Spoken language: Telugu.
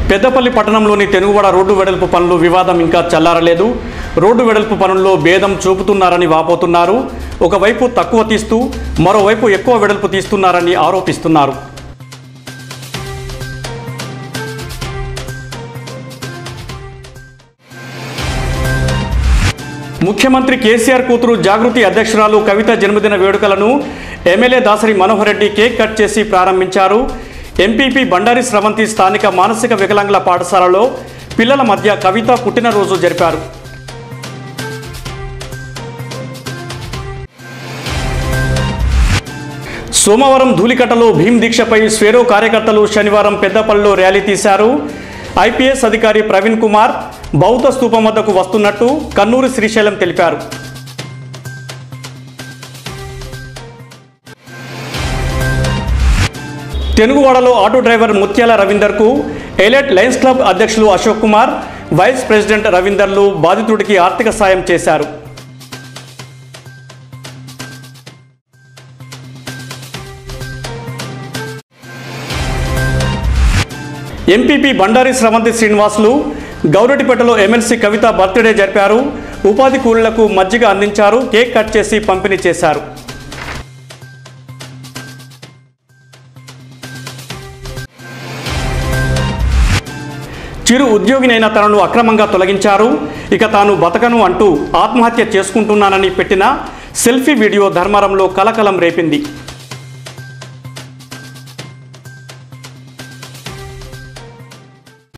పెద్దపల్లి పట్టణంలోని తెనుగువాడ రోడ్డు వెడల్పు పనులు వివాదం ఇంకా చల్లారలేదు రోడ్డు వెడల్పు పనుల్లో భేదం చూపుతున్నారని వాపోతున్నారు ఒకవైపు తక్కువ తీస్తూ మరోవైపు ఎక్కువ వెడల్పు తీస్తున్నారని ఆరోపిస్తున్నారు ముఖ్యమంత్రి కేసీఆర్ కూతురు జాగృతి అధ్యక్షురాలు కవిత జన్మదిన వేడుకలను MLA Dasari Manohar Reddy cake cut చేసి ప్రారంభించారు ఎంపీపీ బండారి స్రవంతి స్థానిక మానసిక వికలాంగుల పాఠశాలలో పిల్లల మధ్య కవిత పుట్టినరోజు జరిపారు సోమవారం ధూళికట్టలో భీమ్ దీక్షపై స్వేరో కార్యకర్తలు శనివారం పెద్దపల్లిలో ర్యాలీ తీశారు ఐపీఎస్ అధికారి ప్రవీణ్ కుమార్ బౌద్ధ స్తూపం వద్దకు వస్తున్నట్టు కన్నూరు శ్రీశైలం తెలిపారు తెనుగువాడలో ఆటో డ్రైవర్ ముత్యాల రవీందర్కు ఎలైట్ లయన్స్ క్లబ్ అధ్యక్షులు అశోక్ కుమార్ వైస్ ప్రెసిడెంట్ రవీందర్లు బాధితుడికి ఆర్థిక సాయం చేశారు ఎంపీపీ బండారి స్రవంతి శ్రీనివాసులు గౌరటిపేటలో ఎమ్మెల్సీ కవిత బర్త్డే జరిపారు ఉపాధి కూలీలకు మజ్జిగ అందించారు కేక్ కట్ చేసి పంపిణీ చేశారు చిరు ఉద్యోగినైన తనను అక్రమంగా తొలగించారు ఇక తాను బతకను అంటూ ఆత్మహత్య చేసుకుంటున్నానని పెట్టిన సెల్ఫీ వీడియో ధర్మారంలో కలకలం రేపింది